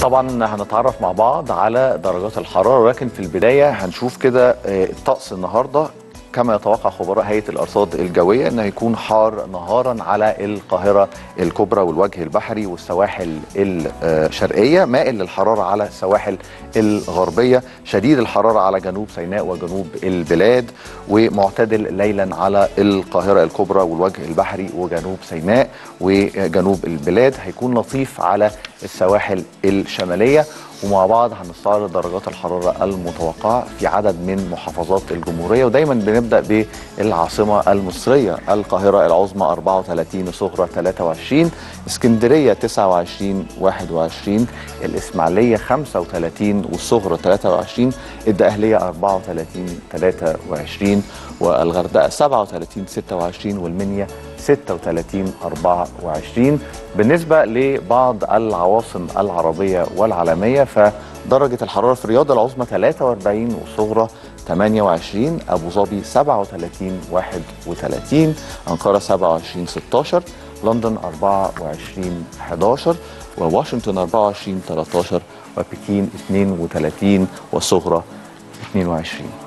طبعا هنتعرف مع بعض على درجات الحراره ولكن في البدايه هنشوف كده آه، الطقس النهارده كما يتوقع خبراء هيئه الارصاد الجويه انه هيكون حار نهارا على القاهره الكبرى والوجه البحري والسواحل الشرقيه مائل للحراره على السواحل الغربيه شديد الحراره على جنوب سيناء وجنوب البلاد ومعتدل ليلا على القاهره الكبرى والوجه البحري وجنوب سيناء وجنوب البلاد هيكون لطيف على السواحل الشماليه ومع بعض هنستعرض درجات الحراره المتوقعه في عدد من محافظات الجمهوريه ودايما بنبدا بالعاصمه المصريه القاهره العظمى 34 الصغرى 23 اسكندريه 29 21 الاسماعيليه 35 والصغرى 23 الدقهليه 34 23 والغردقه 37 26 والمنيا 36 24 بالنسبة لبعض العواصم العربية والعالمية فدرجة الحرارة في الرياض العظمى 43 والصغرى 28 أبو ظبي 37 31 أنقرة 27 16 لندن 24 11 وواشنطن 24 13 وبكين 32 والصغرى 22